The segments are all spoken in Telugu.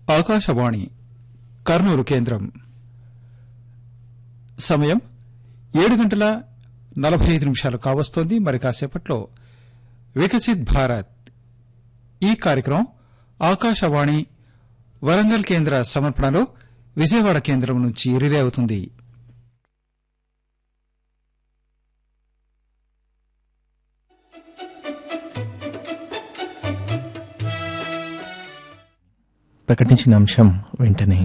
ఆకాశవాణి కర్నూలు కేంద్రం సమయం ఏడు గంటల నలభై ఐదు నిమిషాలు కావస్తోంది మరి కాసేపట్లో వికసిత్ భారత్ ఈ కార్యక్రమం ఆకాశవాణి వరంగల్ కేంద్ర సమర్పణలో విజయవాడ కేంద్రం నుంచి రిలే అవుతుంది ప్రకటించిన అంశం వెంటనే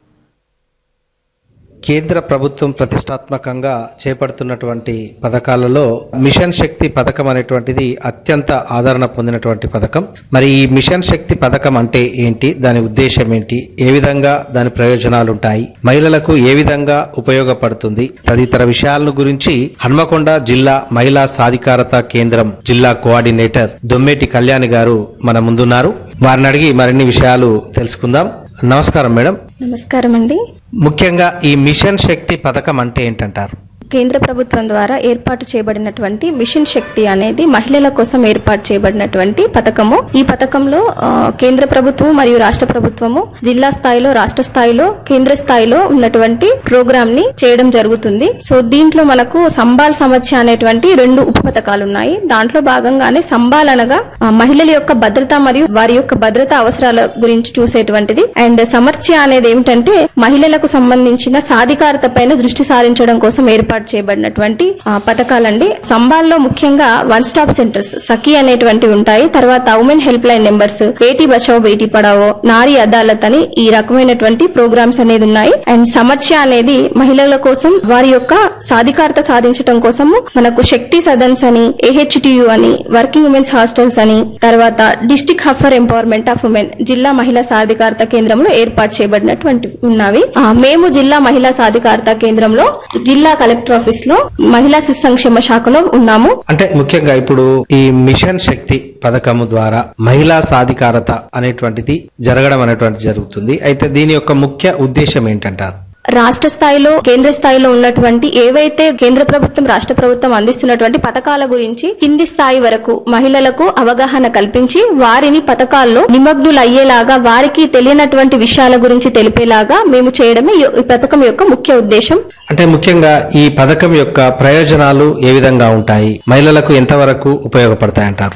కేంద్ర ప్రభుత్వం ప్రతిష్టాత్మకంగా చేపడుతున్నటువంటి పథకాలలో మిషన్ శక్తి పథకం అనేటువంటిది అత్యంత ఆదరణ పొందినటువంటి పథకం మరి ఈ మిషన్ శక్తి పథకం అంటే ఏంటి దాని ఉద్దేశం ఏంటి ఏ విధంగా దాని ప్రయోజనాలు ఉంటాయి మహిళలకు ఏ విధంగా ఉపయోగపడుతుంది తదితర విషయాలను గురించి హన్మకొండ జిల్లా మహిళా సాధికారత కేంద్రం జిల్లా కోఆర్డినేటర్ దొమ్మేటి కళ్యాణి గారు మన ముందున్నారు వారిని అడిగి మరిన్ని విషయాలు తెలుసుకుందాం నమస్కారం మేడం నమస్కారం అండి ముఖ్యంగా ఈ మిషన్ శక్తి పథకం అంటే ఏంటంటారు కేంద్ర ప్రభుత్వం ద్వారా ఏర్పాటు చేయబడినటువంటి మిషన్ శక్తి అనేది మహిళల కోసం ఏర్పాటు చేయబడినటువంటి పథకము ఈ పథకంలో ఆ, కేంద్ర ప్రభుత్వం మరియు రాష్ట్ర ప్రభుత్వము జిల్లా స్థాయిలో రాష్ట్ర స్థాయిలో కేంద్ర స్థాయిలో ఉన్నటువంటి ప్రోగ్రామ్ ని చేయడం జరుగుతుంది సో దీంట్లో మనకు సంబాల్ సమస్య అనేటువంటి రెండు ఉప పథకాలు ఉన్నాయి దాంట్లో భాగంగానే సంబాల్ అనగా ఆ, మహిళల యొక్క భద్రత మరియు వారి యొక్క భద్రత అవసరాల గురించి చూసేటువంటిది అండ్ సమర్చ అనేది ఏమిటంటే మహిళలకు సంబంధించిన సాధికారత పైన దృష్టి సారించడం కోసం ఏర్పాటు చేయబడినటువంటి ఆ, పథకాలండి సంబాల్లో ముఖ్యంగా వన్ స్టాప్ సెంటర్స్ సఖీ అనేటువంటివి ఉంటాయి తర్వాత women help line numbers Beti Bachao Beti Padhao Nari Adalat అని ఈ రకమైనటువంటి ప్రోగ్రామ్స్ అనేది ఉన్నాయి అండ్ సమర్చ అనేది మహిళల కోసం వారి యొక్క సాధికారత సాధించడం కోసము మనకు శక్తి సదన్స్ అని ఏహెచ్టియు అని వర్కింగ్ ఉమెన్స్ హాస్టల్స్ అని తర్వాత district hub for empowerment of women జిల్లా మహిళా సాధికారత కేంద్రంలో ఏర్పాటు చేయబడినటువంటి ఉన్నవి ఆ, మేము జిల్లా మహిళా సాధికారత కేంద్రంలో జిల్లా కలెక్టర్ ఆఫీస్ లో మహిళా శిశు సంక్షేమ శాఖలో ఉన్నాము అంటే ముఖ్యంగా ఇప్పుడు ఈ మిషన్ శక్తి పథకము ద్వారా మహిళా సాధికారత అనేటువంటిది జరగడం అనేటువంటిది జరుగుతుంది అయితే దీని యొక్క ముఖ్య ఉద్దేశం ఏంటంటారు రాష్ట్ర స్థాయిలో కేంద్ర స్థాయిలో ఉన్నటువంటి ఏవైతే కేంద్ర ప్రభుత్వం రాష్ట్ర ప్రభుత్వం అందిస్తున్నటువంటి పథకాల గురించి కింది స్థాయి వరకు మహిళలకు అవగాహన కల్పించి వారిని పథకాల్లో నిమగ్నులు అయ్యేలాగా వారికి తెలియనటువంటి విషయాల గురించి తెలిపేలాగా మేము చేయడమే ఈ ఈ పథకం యొక్క ముఖ్య ఉద్దేశం అంటే ముఖ్యంగా ఈ పథకం యొక్క ప్రయోజనాలు ఏ విధంగా ఉంటాయి మహిళలకు ఎంతవరకు ఉపయోగపడతాయంటారు